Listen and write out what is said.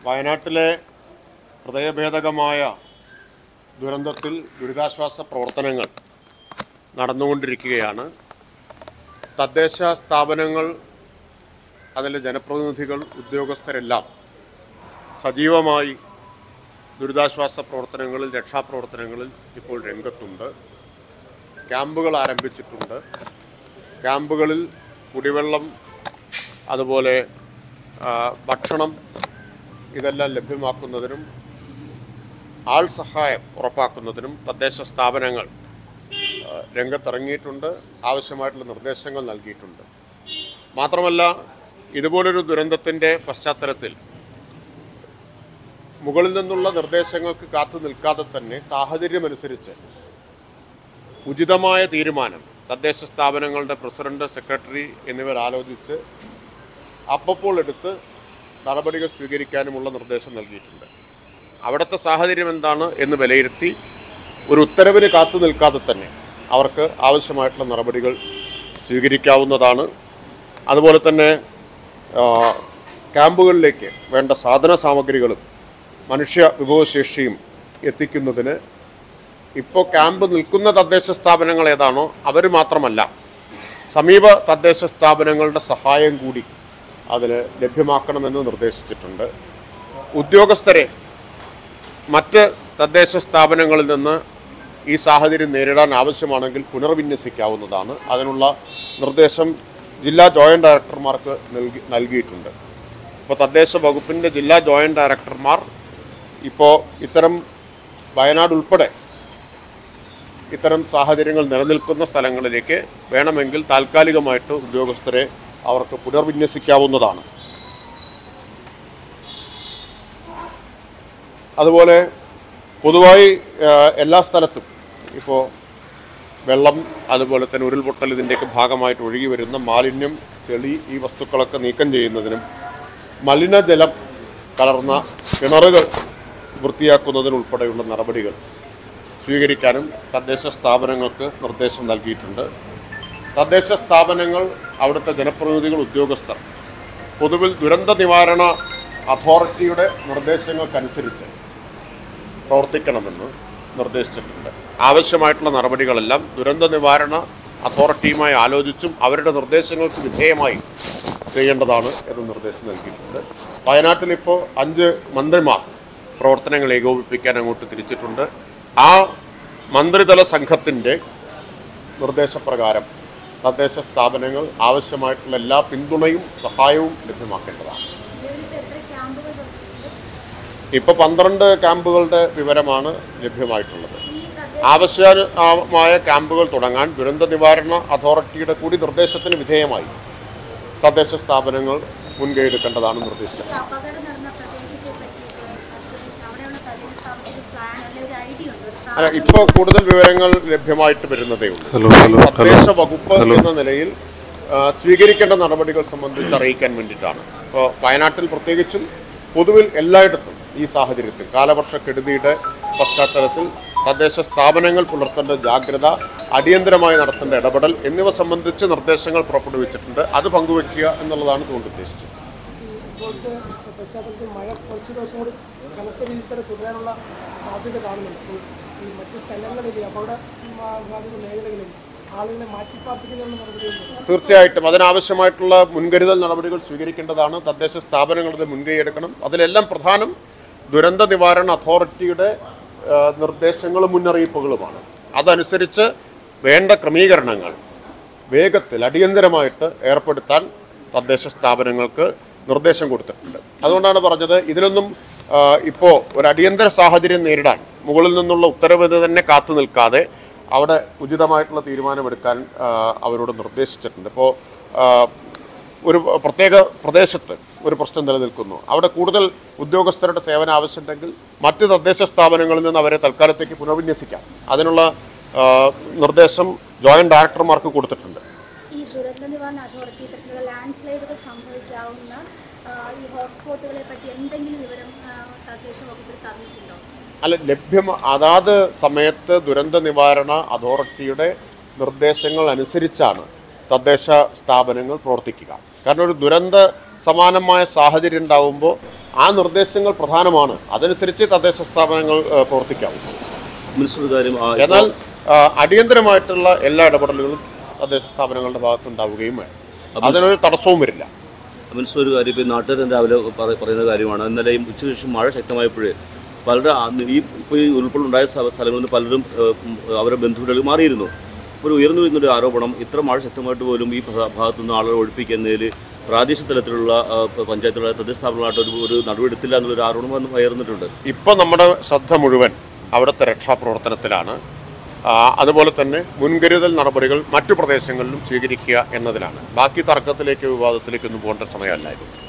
വയനാട്ടിലെ ഹൃദയഭേദകമായ ദുരന്തത്തിൽ ദുരിതാശ്വാസ പ്രവർത്തനങ്ങൾ നടന്നുകൊണ്ടിരിക്കുകയാണ് തദ്ദേശ സ്ഥാപനങ്ങൾ അതിലെ ജനപ്രതിനിധികൾ ഉദ്യോഗസ്ഥരെല്ലാം സജീവമായി ദുരിതാശ്വാസ പ്രവർത്തനങ്ങളിൽ രക്ഷാപ്രവർത്തനങ്ങളിൽ ഇപ്പോൾ രംഗത്തുണ്ട് ക്യാമ്പുകൾ ആരംഭിച്ചിട്ടുണ്ട് ക്യാമ്പുകളിൽ കുടിവെള്ളം അതുപോലെ ആ, ഭക്ഷണം ഇതെല്ലാം ലഭ്യമാക്കുന്നതിനും ആൾ സഹായം ഉറപ്പാക്കുന്നതിനും തദ്ദേശ സ്ഥാപനങ്ങൾ ആ, രംഗത്തിറങ്ങിയിട്ടുണ്ട് ആവശ്യമായിട്ടുള്ള നിർദ്ദേശങ്ങൾ നൽകിയിട്ടുണ്ട് മാത്രമല്ല ഇതുപോലൊരു ദുരന്തത്തിൻ്റെ പശ്ചാത്തലത്തിൽ മുകളിൽ നിന്നുള്ള നിർദ്ദേശങ്ങൾക്ക് കാത്തു നിൽക്കാതെ തന്നെ സാഹചര്യമനുസരിച്ച് ഉചിതമായ തീരുമാനം തദ്ദേശ സ്ഥാപനങ്ങളുടെ പ്രസിഡന്റ് സെക്രട്ടറി എന്നിവർ ആലോചിച്ച് അപ്പപ്പോൾ എടുത്ത് നടപടികൾ സ്വീകരിക്കാനുമുള്ള നിർദ്ദേശം നൽകിയിട്ടുണ്ട് അവിടുത്തെ സാഹചര്യം എന്താണ് എന്ന് വിലയിരുത്തി ഒരു ഉത്തരവിന് കാത്തു നിൽക്കാതെ തന്നെ അവർക്ക് ആവശ്യമായിട്ടുള്ള നടപടികൾ സ്വീകരിക്കാവുന്നതാണ് അതുപോലെ തന്നെ ആ, ക്യാമ്പുകളിലേക്ക് വേണ്ട സാധന സാമഗ്രികളും മനുഷ്യ വിഭവശേഷിയും എത്തിക്കുന്നതിന് ഇപ്പോൾ ക്യാമ്പ് നിൽക്കുന്ന തദ്ദേശ സ്ഥാപനങ്ങൾ ഏതാണോ അവർ മാത്രമല്ല സമീപ തദ്ദേശ സ്ഥാപനങ്ങളുടെ സഹായം കൂടി അതിൽ ലഭ്യമാക്കണമെന്ന് നിർദ്ദേശിച്ചിട്ടുണ്ട് ഉദ്യോഗസ്ഥരെ മറ്റ് തദ്ദേശ സ്ഥാപനങ്ങളിൽ നിന്ന് ഈ സാഹചര്യം നേരിടാൻ ആവശ്യമാണെങ്കിൽ പുനർവിന്യസിക്കാവുന്നതാണ് അതിനുള്ള നിർദ്ദേശം ജില്ലാ ജോയിൻറ്റ് ഡയറക്ടർമാർക്ക് നൽകി നൽകിയിട്ടുണ്ട് ഇപ്പോൾ തദ്ദേശ വകുപ്പിൻ്റെ ജില്ലാ ജോയിൻറ്റ് ഡയറക്ടർമാർ ഇപ്പോൾ ഇത്തരം വയനാട് ഉൾപ്പെടെ ഇത്തരം സാഹചര്യങ്ങൾ നിലനിൽക്കുന്ന സ്ഥലങ്ങളിലേക്ക് വേണമെങ്കിൽ താൽക്കാലികമായിട്ട് ഉദ്യോഗസ്ഥരെ അവർക്ക് പുനർവിന്യസിക്കാവുന്നതാണ് അതുപോലെ പൊതുവായി ആ, എല്ലാ സ്ഥലത്തും ഇപ്പോൾ വെള്ളം അതുപോലെ തന്നെ ഉരുൾപൊട്ടൽ ഇതിൻ്റെയൊക്കെ ഭാഗമായിട്ട് ഒഴുകി വരുന്ന മാലിന്യം ചെളി ഈ വസ്തുക്കളൊക്കെ നീക്കം ചെയ്യുന്നതിനും മലിനജലം കലർന്ന കിണറുകൾ വൃത്തിയാക്കുന്നതിനുൾപ്പെടെയുള്ള നടപടികൾ സ്വീകരിക്കാനും തദ്ദേശ സ്ഥാപനങ്ങൾക്ക് നിർദ്ദേശം നൽകിയിട്ടുണ്ട് തദ്ദേശ സ്ഥാപനങ്ങൾ അവിടുത്തെ ജനപ്രതിനിധികൾ ഉദ്യോഗസ്ഥർ പൊതുവിൽ ദുരന്ത നിവാരണ അതോറിറ്റിയുടെ നിർദ്ദേശങ്ങൾക്കനുസരിച്ച് പ്രവർത്തിക്കണമെന്ന് നിർദ്ദേശിച്ചിട്ടുണ്ട് ആവശ്യമായിട്ടുള്ള നടപടികളെല്ലാം ദുരന്ത നിവാരണ അതോറിറ്റിയുമായി ആലോചിച്ചും അവരുടെ നിർദ്ദേശങ്ങൾക്ക് വിധേയമായി ചെയ്യേണ്ടതാണ് എന്ന് നിർദ്ദേശം നൽകിയിട്ടുണ്ട് വയനാട്ടിൽ ഇപ്പോൾ അഞ്ച് മന്ത്രിമാർ പ്രവർത്തനങ്ങൾ ഏകോപിപ്പിക്കാൻ അങ്ങോട്ട് തിരിച്ചിട്ടുണ്ട് ആ മന്ത്രിതല സംഘത്തിൻ്റെ നിർദ്ദേശപ്രകാരം തദ്ദേശ സ്ഥാപനങ്ങൾ ആവശ്യമായിട്ടുള്ള എല്ലാ പിന്തുണയും സഹായവും ലഭ്യമാക്കേണ്ടതാണ് നിലവിലിപ്പോൾ എത്ര ക്യാമ്പുകൾ പ്രവർത്തിച്ചു ഇപ്പോൾ പന്ത്രണ്ട് ക്യാമ്പുകളുടെ വിവരമാണ് ലഭ്യമായിട്ടുള്ളത് ഈ തദ്ദേശ ആവശ്യമായ ക്യാമ്പുകൾ തുടങ്ങാൻ ദുരന്ത നിവാരണ അതോറിറ്റിയുടെ കൂടി നിർദ്ദേശത്തിന് വിധേയമായി തദ്ദേശ സ്ഥാപനങ്ങൾ മുൻകൈ എടുക്കേണ്ടതാണ് നിർദ്ദേശിച്ചത് അപകടം നടന്ന പ്രദേശത്തെ പറ്റിയിട്ട് അവിടെയുള്ള തദ്ദേശ സ്ഥാപനത്തിന് പ്ലാൻ അല്ലെങ്കിൽ ഒരു ഐഡിയ ഉണ്ട് ഒരു അല്ല സ്ഥാപനം ഇപ്പോൾ കൂടുതൽ വിവരങ്ങൾ ലഭ്യമായിട്ട് വരുന്നതേ ഉള്ളൂ ഹലോ ഹലോ തദ്ദേശ വകുപ്പ് എന്ന നിലയിൽ ആ, സ്വീകരിക്കേണ്ട നടപടികൾ സംബന്ധിച്ച് അറിയിക്കാൻ വേണ്ടിയിട്ടാണ് ഇപ്പോൾ വയനാട്ടിൽ പ്രത്യേകിച്ചും പൊതുവിൽ എല്ലായിടത്തും ഈ സാഹചര്യത്തിൽ കാലവർഷക്കെടുതിയുടെ പശ്ചാത്തലത്തിൽ തദ്ദേശ സ്ഥാപനങ്ങൾ പുലർത്തേണ്ട ജാഗ്രത അടിയന്തരമായി നടത്തേണ്ട ഇടപെടൽ എന്നിവ സംബന്ധിച്ച് നിർദ്ദേശങ്ങൾ പുറപ്പെടുവിച്ചിട്ടുണ്ട് അത് പങ്കുവെക്കുക എന്നുള്ളതാണ് ഇതുകൊണ്ട് ഉദ്ദേശിച്ചത് ഇപ്പോഴത്തെ പശ്ചാത്തലത്തിൽ മഴ കുറച്ച് ദിവസം കൂടി കനത്ത രീതിയിൽ തന്നെ തുടരാനുള്ള സാധ്യത കാണുന്നുണ്ട് അപ്പോൾ ഈ മറ്റ് സ്ഥലങ്ങളിൽ അപകട ബാധിത മേഖലകളിൽ ആളുകളെ മാറ്റിപ്പാർപ്പിക്കുന്നതിനുള്ള നടപടിയുണ്ട് തീർച്ചയായിട്ടും അതിനാവശ്യമായിട്ടുള്ള മുൻകരുതൽ നടപടികൾ സ്വീകരിക്കേണ്ടതാണ് തദ്ദേശ സ്ഥാപനങ്ങളുടെ മുൻകൈ എടുക്കണം അതിലെല്ലാം പ്രധാനം ദുരന്ത നിവാരണ അതോറിറ്റിയുടെ ആ, നിർദ്ദേശങ്ങളും മുന്നറിയിപ്പുകളുമാണ് അതനുസരിച്ച് വേണ്ട ക്രമീകരണങ്ങൾ വേഗത്തിൽ അടിയന്തരമായിട്ട് ഏർപ്പെടുത്താൻ തദ്ദേശ സ്ഥാപനങ്ങൾക്ക് നിർദ്ദേശം കൊടുത്തിട്ടുണ്ട് അതുകൊണ്ടാണ് പറഞ്ഞത് ഇതിലൊന്നും ഇപ്പോൾ ഒരു അടിയന്തര സാഹചര്യം നേരിടാൻ മുകളിൽ നിന്നുള്ള ഉത്തരവ് തന്നെ കാത്തു നിൽക്കാതെ അവിടെ ഉചിതമായിട്ടുള്ള തീരുമാനമെടുക്കാൻ ആ, അവരോട് നിർദ്ദേശിച്ചിട്ടുണ്ട് ഇപ്പോൾ ഒരു പ്രത്യേക പ്രദേശത്ത് ഒരു പ്രശ്നം നിലനിൽക്കുന്നു അവിടെ കൂടുതൽ ഉദ്യോഗസ്ഥരുടെ സേവനം ആവശ്യമുണ്ടെങ്കിൽ മറ്റ് തദ്ദേശ സ്ഥാപനങ്ങളിൽ നിന്ന് അവരെ തൽക്കാലത്തേക്ക് പുനർവിന്യസിക്കാം അതിനുള്ള ആ, നിർദ്ദേശം ജോയിന്റ് ഡയറക്ടർമാർക്ക് കൊടുത്തിട്ടുണ്ട് ഈ ദുരന്ത നിവാരണ അതോറിറ്റി ഇത്തരത്തിലുള്ള ലാൻഡ് സ്ലൈഡുകൾ സംഭവിക്കാവുന്ന ആ, ഈ ഹോട്ട്സ്പോട്ടുകളെ പറ്റി എന്തെങ്കിലും വിവരം ആ, തദ്ദേശ വകുപ്പിൽ തന്നിട്ടുണ്ടോ അല്ല ലഭ്യം അതാത് സമയത്ത് ദുരന്ത നിവാരണ അതോറിറ്റിയുടെ നിർദ്ദേശങ്ങൾ അനുസരിച്ചാണ് തദ്ദേശ സ്ഥാപനങ്ങൾ പ്രവർത്തിക്കുക കാരണം ഒരു ദുരന്ത സമാനമായ സാഹചര്യം ഉണ്ടാവുമ്പോൾ ആ നിർദ്ദേശങ്ങൾ പ്രധാനമാണ് അതനുസരിച്ച് തദ്ദേശ സ്ഥാപനങ്ങൾ ഏഹ്, പ്രവർത്തിക്കാവൂ മിനിസ്റ്റർ ഒരു കാര്യം ആ, എന്നാൽ ആ, അടിയന്തരമായിട്ടുള്ള എല്ലാ ഇടപെടലുകളും തദ്ദേശ സ്ഥാപനങ്ങളുടെ ഭാഗത്തുണ്ടാവുകയും വേണം അതിനൊരു തടസ്സവും വരില്ല മിനിസ്റ്റർ ഒരു കാര്യം ഇപ്പോൾ നാട്ടുകാരൻ രാവിലെ പറ- പറയുന്ന കാര്യമാണ് ഇന്നലെയും ഉച്ചയ്ക്ക് ശേഷം മഴ ശക്തമായപ്പോഴേ പലരുടെ ആ- ഈ ഇപ്പോൾ ഈ ഉൾപ്പെടുണ്ടായ സ്ഥ- സ്ഥലങ്ങളിൽ നിന്ന് പലരും ഏഹ്, ഉം, അവരുടെ ബന്ധുക്കളിൽ മാറിയിരുന്നു ഒരു ഉയർന്നു വരുന്നൊരു ആരോപണം ഇത്ര മഴ ശക്തമായിട്ട് പോലും ഈ ഭാ- ഭാഗത്തു നിന്ന് ആളുകളെ ഒഴിപ്പിക്കുന്നതിൽ പ്രാദേശിക തലത്തിലുള്ള ആ, പഞ്ചായത്തുള്ള തദ്ദേശ സ്ഥാപനങ്ങളായിട്ട് ഒരു ഒരു നടപടിയെടുത്തില്ല എന്നുള്ളൊരു ആരോപണം വന്ന് ഉയർന്നിട്ടുണ്ട് ഇപ്പം നമ്മുടെ ശ്രദ്ധ മുഴുവൻ അവിടുത്തെ രക്ഷാപ്രവർത്തനത്തിലാണ് ആ, അതുപോലെ തന്നെ മുൻകരുതൽ നടപടികൾ മറ്റു പ്രദേശങ്ങളിലും സ്വീകരിക്കുക എന്നതിലാണ് ബാക്കി തർക്കത്തിലേക്ക് വിവാദത്തിലേക്കൊന്നും പോകേണ്ട സമയമല്ല ഇത്